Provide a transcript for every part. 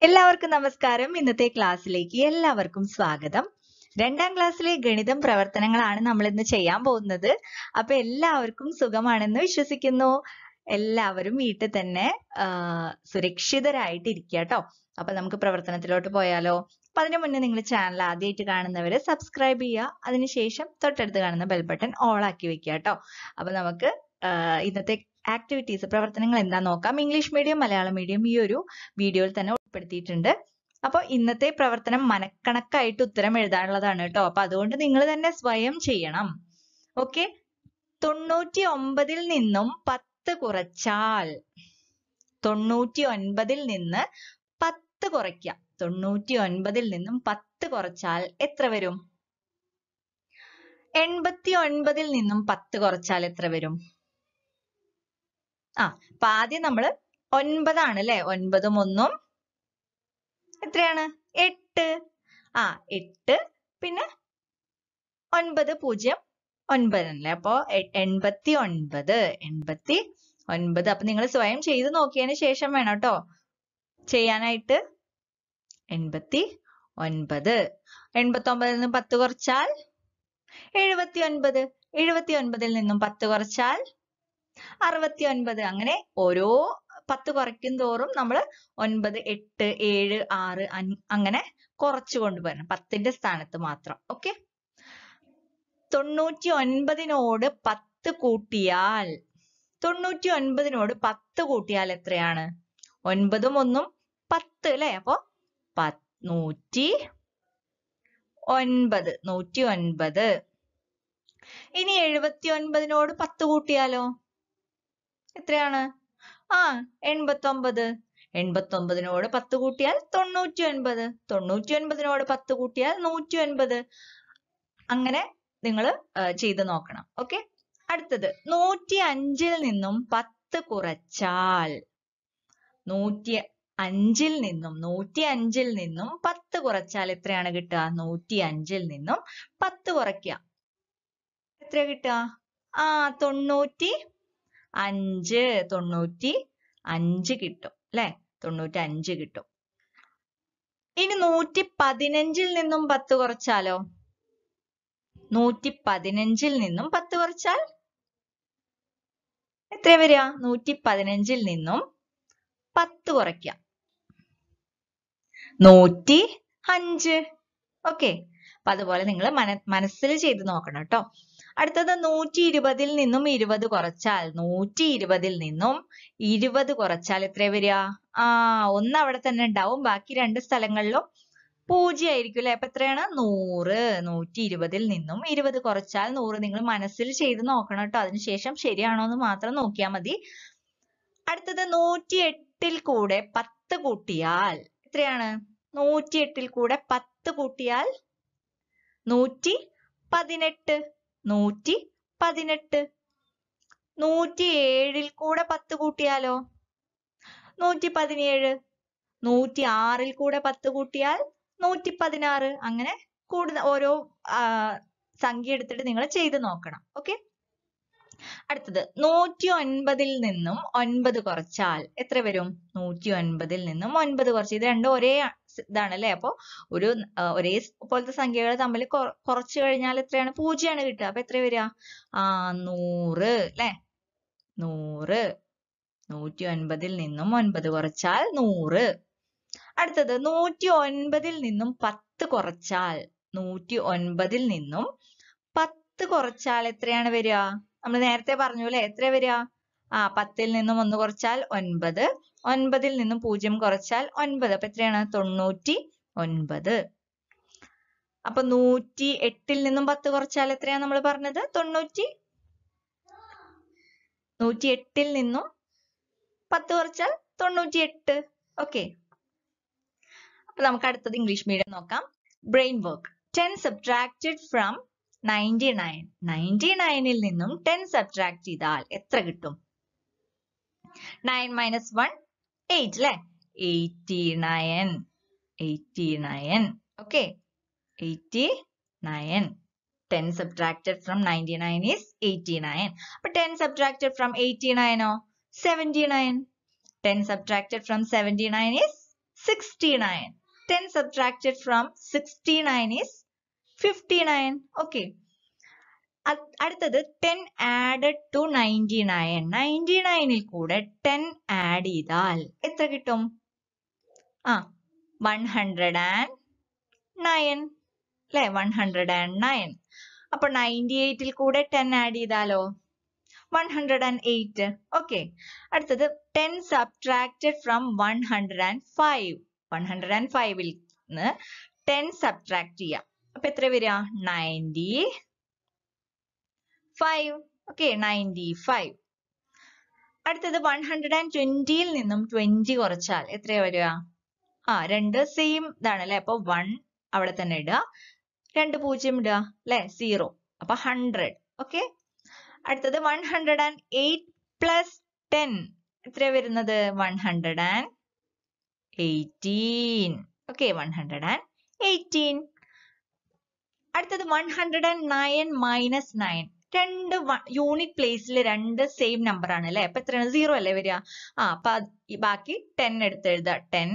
എല്ലാവർക്കും നമസ്കാരം ഇന്നത്തെ ക്ലാസ്സിലേക്ക് എല്ലാവർക്കും സ്വാഗതം രണ്ടാം ക്ലാസ്സിലെ ഗണിതം പ്രവർത്തനങ്ങളാണ് നമ്മൾ ഇന്ന് ചെയ്യാൻ പോകുന്നത് അപ്പൊ എല്ലാവർക്കും സുഖമാണെന്ന് വിശ്വസിക്കുന്നു എല്ലാവരും വീട്ടിൽ തന്നെ ആ, സുരക്ഷിതരായിട്ട് ഇരിക്കുക കേട്ടോ അപ്പൊ നമുക്ക് പ്രവർത്തനത്തിലോട്ട് പോയാലോ അപ്പൊ അതിനു മുന്നേ നിങ്ങൾ ചാനൽ ആദ്യമായിട്ട് കാണുന്നവര് സബ്സ്ക്രൈബ് ചെയ്യുക അതിനുശേഷം തൊട്ടടുത്ത് കാണുന്ന ബെൽ ബട്ടൺ ഓൾ ആക്കി വെക്കുക കേട്ടോ അപ്പൊ നമുക്ക് ആ, ഇന്നത്തെ ആക്ടിവിറ്റീസ് പ്രവർത്തനങ്ങൾ എന്താ നോക്കാം ഇംഗ്ലീഷ് മീഡിയം മലയാളം മീഡിയം ഈ ഒരു വീഡിയോയിൽ തന്നെ ഉൾപ്പെടുത്തിയിട്ടുണ്ട് അപ്പോൾ ഇന്നത്തെ പ്രവർത്തനം മനക്കണക്കായിട്ട് ഉത്തരം എഴുതാനുള്ളതാണ് കേട്ടോ അപ്പൊ അതുകൊണ്ട് നിങ്ങൾ തന്നെ സ്വയം ചെയ്യണം ഓക്കെ തൊണ്ണൂറ്റി ഒമ്പതിൽ നിന്നും പത്ത് കുറച്ചാൽ തൊണ്ണൂറ്റി ഒൻപതിൽ നിന്ന് പത്ത് കുറയ്ക്കാം തൊണ്ണൂറ്റി ഒൻപതിൽ നിന്നും പത്ത് കുറച്ചാൽ എത്ര വരും എൺപത്തി ഒൻപതിൽ നിന്നും പത്ത് കുറച്ചാൽ എത്ര വരും ആ അപ്പൊ ആദ്യം നമ്മള് ഒൻപതാണ് അല്ലെ ഒൻപതും ഒന്നും എത്രയാണ് എട്ട് ആ എട്ട് പിന്നെ ഒൻപത് പൂജ്യം ഒൻപതല്ലേ അപ്പോ എ- എൺപത്തി ഒൻപത് എൺപത്തി ഒൻപത് അപ്പൊ നിങ്ങൾ സ്വയം ചെയ്ത് നോക്കിയതിന് ശേഷം വേണം കേട്ടോ ചെയ്യാനായിട്ട് എൺപത്തി ഒൻപത് എൺപത്തി ഒമ്പതിൽ നിന്ന് പത്ത് കുറച്ചാൽ എഴുപത്തി ഒൻപത് എഴുപത്തി ഒൻപതിൽ നിന്നും പത്ത് കുറച്ചാൽ അറുപത്തി ഒൻപത് അങ്ങനെ ഓരോ പത്ത് കുറയ്ക്കും തോറും നമ്മൾ ഒൻപത് എട്ട് ഏഴ് ആറ് അൻ- അങ്ങനെ കുറച്ചു കൊണ്ടുവരണം പത്തിന്റെ സ്ഥാനത്ത് മാത്രം ഓക്കെ തൊണ്ണൂറ്റി ഒൻപതിനോട് പത്ത് കൂട്ടിയാൽ തൊണ്ണൂറ്റി ഒൻപതിനോട് പത്ത് കൂട്ടിയാൽ എത്രയാണ് ഒൻപതും ഒന്നും പത്ത് അല്ലെ അപ്പൊ പത്ത് നൂറ്റി ഒൻപത് നൂറ്റി ഒൻപത് ഇനി എഴുപത്തി ഒൻപതിനോട് പത്ത് കൂട്ടിയാലോ എത്രയാണ് ആ എൺപത്തി ഒമ്പത് എൺപത്തി ഒമ്പതിനോട് പത്ത് കൂട്ടിയാൽ തൊണ്ണൂറ്റി ഒൻപത് തൊണ്ണൂറ്റി ഒൻപതിനോട് പത്ത് കൂട്ടിയാൽ നൂറ്റി ഒൻപത് അങ്ങനെ നിങ്ങൾ ചെയ്ത് നോക്കണം ഓക്കെ അടുത്തത് നൂറ്റി അഞ്ചിൽ നിന്നും പത്ത് കുറച്ചാൽ നൂറ്റി അഞ്ചിൽ നിന്നും നൂറ്റി അഞ്ചിൽ നിന്നും പത്ത് കുറച്ചാൽ എത്രയാണ് കിട്ടുക നൂറ്റി അഞ്ചിൽ നിന്നും പത്ത് കുറയ്ക്കുക എത്രയാ കിട്ടുക ആ തൊണ്ണൂറ്റി അഞ്ച് തൊണ്ണൂറ്റി അഞ്ച് കിട്ടും അല്ലെ തൊണ്ണൂറ്റി അഞ്ച് കിട്ടും ഇനി നൂറ്റി പതിനഞ്ചിൽ നിന്നും പത്ത് കുറച്ചാലോ നൂറ്റി പതിനഞ്ചിൽ നിന്നും പത്ത് കുറച്ചാൽ എത്ര വരിക നൂറ്റി പതിനഞ്ചിൽ നിന്നും പത്ത് കുറയ്ക്കാം നൂറ്റി അഞ്ച് ഓക്കെ അപ്പൊ അതുപോലെ നിങ്ങൾ മന മനസ്സിൽ ചെയ്ത് നോക്കണം കേട്ടോ അടുത്തത് നൂറ്റി ഇരുപതിൽ നിന്നും ഇരുപത് കുറച്ചാൽ നൂറ്റി ഇരുപതിൽ നിന്നും ഇരുപത് കുറച്ചാൽ എത്ര വരിക ആ ഒന്ന് അവിടെ തന്നെ ഉണ്ടാവും ബാക്കി രണ്ട് സ്ഥലങ്ങളിലും പൂജ്യം ആയിരിക്കും അല്ലെ അപ്പൊ എത്രയാണ് നൂറ് നൂറ്റി ഇരുപതിൽ നിന്നും ഇരുപത് കുറച്ചാൽ നൂറ് നിങ്ങൾ മനസ്സിൽ ചെയ്ത് നോക്കണം കേട്ടോ അതിനുശേഷം ശരിയാണോ എന്ന് മാത്രം നോക്കിയാൽ മതി അടുത്തത് നൂറ്റി എട്ടിൽ കൂടെ പത്ത് കൂട്ടിയാൽ എത്രയാണ് നൂറ്റി എട്ടിൽ കൂടെ പത്ത് കൂട്ടിയാൽ നൂറ്റി പതിനെട്ട് നൂറ്റി പതിനെട്ട് നൂറ്റി ഏഴിൽ കൂടെ പത്ത് കൂട്ടിയാലോ നൂറ്റി പതിനേഴ് നൂറ്റി ആറിൽ കൂടെ പത്ത് കൂട്ടിയാൽ നൂറ്റി പതിനാറ് അങ്ങനെ കൂടുതൽ ഓരോ ആ, സംഖ്യ എടുത്തിട്ട് നിങ്ങൾ ചെയ്ത് നോക്കണം ഓക്കെ അടുത്തത് നൂറ്റി ഒൻപതിൽ നിന്നും ഒൻപത് കുറച്ചാൽ എത്ര വരും നൂറ്റി ഒൻപതിൽ നിന്നും ഒൻപത് കുറച്ച് ഇത് രണ്ടും ഒരേ സ് ഇതാണ് അല്ലെ അപ്പൊ ഒരു ആ, ഒരേ സ് പോലത്തെ സംഖ്യകൾ തമ്മിൽ കൊ- കുറച്ച് കഴിഞ്ഞാൽ എത്രയാണ് പൂജ്യമാണ് കിട്ടുക അപ്പൊ എത്ര വരിക ആ നൂറ് അല്ലെ നൂറ് നൂറ്റി ഒൻപതിൽ നിന്നും ഒൻപത് കുറച്ചാൽ നൂറ് അടുത്തത് നൂറ്റി ഒൻപതിൽ നിന്നും പത്ത് കുറച്ചാൽ നൂറ്റി ഒൻപതിൽ നിന്നും പത്ത് കുറച്ചാൽ എത്രയാണ് വരിക നമ്മൾ നേരത്തെ പറഞ്ഞു അല്ലെ എത്ര വരിക ആ പത്തിൽ നിന്നും ഒന്ന് കുറച്ചാൽ ഒൻപത് ഒൻപതിൽ നിന്നും പൂജ്യം കുറച്ചാൽ ഒൻപത് അപ്പൊ എത്രയാണ് തൊണ്ണൂറ്റി ഒൻപത് അപ്പൊ നൂറ്റി എട്ടിൽ നിന്നും പത്ത് കുറച്ചാൽ എത്രയാ നമ്മൾ പറഞ്ഞത് തൊണ്ണൂറ്റി നൂറ്റി എട്ടിൽ നിന്നും പത്ത് കുറച്ചാൽ തൊണ്ണൂറ്റി എട്ട് ഓക്കെ അപ്പൊ നമുക്ക് അടുത്തത് ഇംഗ്ലീഷ് മീഡിയം നോക്കാം brain work ten subtracted from ninety nine ninety നയനിൽ നിന്നും ടെൻ സബ്ട്രാക്ട് ചെയ്താൽ എത്ര കിട്ടും നയൻ മൈനസ് വൺ എയ്റ്റ് അല്ലെ eighty nine eighty nine okay eighty nine ten subtracted from ninety nine is eighty nine അപ്പൊ ten subtracted from eighty നയനോ seventy nine ten subtracted from seventy nine is sixty nine ten subtracted from sixty nine is fifty nine okay അടുത്തത് ten added to ninety nine ninety നയനിൽ കൂടെ ten add ചെയ്താൽ എത്ര കിട്ടും ആ one hundred and nine അല്ലെ one hundred and nine അപ്പൊ ninety എയ്റ്റിൽ കൂടെ ടെൻ ആഡ് ചെയ്താലോ one hundred and eight okay അടുത്തത് ten subtracted from one hundred and five one hundred and ഫൈവിൽ നിന്ന് ടെൻ സബ്ട്രാക്ട് ചെയ്യാം അപ്പൊ എത്ര വരിക ninety five okay ninety five അടുത്തത് വൺ ഹൺഡ്രഡ് ആൻഡ് ട്വന്റിയിൽ നിന്നും ട്വന്റി കുറച്ചാൽ എത്രയാ വരിക ആ രണ്ട് സെയിം ഇതാണ് അല്ലെ അപ്പൊ വൺ അവിടെ തന്നെ ഇടുക രണ്ട് പൂജ്യം ഇടുക അല്ലെ സീറോ അപ്പൊ ഹൺഡ്രഡ് ഓക്കെ അടുത്തത് one hundred and eight plus ten എത്രയാ വരുന്നത് one hundred and eighteen okay one hundred and eighteen അടുത്തത് one hundred and nine minus nine രണ്ട് യൂണിറ്റ് പ്ലേസിൽ രണ്ട് സെയിം നമ്പർ ആണ് അല്ലെ അപ്പൊ എത്രയാണ് സീറോ അല്ലേ വരിക ആ അപ്പൊ അത് ഈ ബാക്കി ടെൻ എടുത്ത് എഴുതുക ten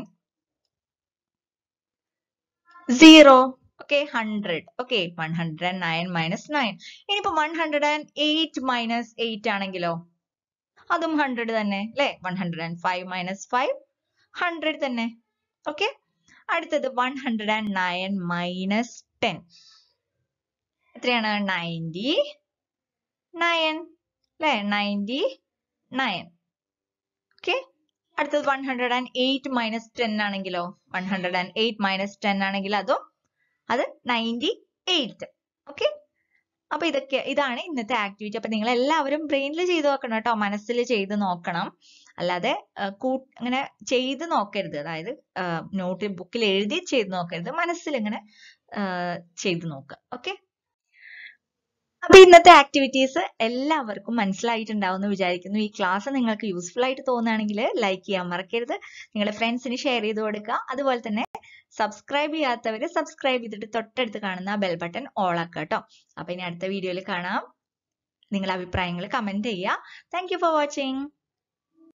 zero okay hundred okay one hundred and nine minus nine ഇനിയിപ്പോ one hundred and eight minus eight ആണെങ്കിലോ അതും ഹൺഡ്രഡ് തന്നെ അല്ലെ one hundred and five minus five hundred തന്നെ ഓക്കെ അടുത്തത് one hundred and nine minus ten എത്രയാണ് ninety nine അല്ലെ ninety nine okay അടുത്തത് one hundred and eight minus ten ആണെങ്കിലോ one hundred and eight minus ten ആണെങ്കിൽ അതും അത് ninety eight okay അപ്പൊ ഇതൊക്കെ ഇതാണ് ഇന്നത്തെ ആക്ടിവിറ്റി അപ്പൊ നിങ്ങൾ എല്ലാവരും ബ്രെയിനിൽ ചെയ്ത് നോക്കണം കേട്ടോ മനസ്സിൽ ചെയ്ത് നോക്കണം അല്ലാതെ കൂ അങ്ങനെ ചെയ്ത് നോക്കരുത് അതായത് നോട്ട് ബുക്കിൽ എഴുതി ചെയ്ത് നോക്കരുത് മനസ്സിൽ ഇങ്ങനെ ചെയ്ത് നോക്കുക ഓക്കെ അപ്പൊ ഇന്നത്തെ ആക്ടിവിറ്റീസ് എല്ലാവർക്കും മനസ്സിലായിട്ടുണ്ടാവും എന്ന് വിചാരിക്കുന്നു ഈ ക്ലാസ് നിങ്ങൾക്ക് യൂസ്ഫുൾ ആയിട്ട് തോന്നുകയാണെങ്കിൽ ലൈക്ക് ചെയ്യാൻ മറക്കരുത് നിങ്ങളുടെ ഫ്രണ്ട്സിന് ഷെയർ ചെയ്ത് കൊടുക്കുക അതുപോലെ തന്നെ സബ്സ്ക്രൈബ് ചെയ്യാത്തവര് സബ്സ്ക്രൈബ് ചെയ്തിട്ട് തൊട്ടടുത്ത് കാണുന്ന ബെൽ ബട്ടൺ ഓൾ ആക്കുക കേട്ടോ അപ്പൊ ഇനി അടുത്ത വീഡിയോയിൽ കാണാം നിങ്ങളുടെ അഭിപ്രായങ്ങൾ കമന്റ് ചെയ്യുക താങ്ക് ഫോർ വാച്ചിങ്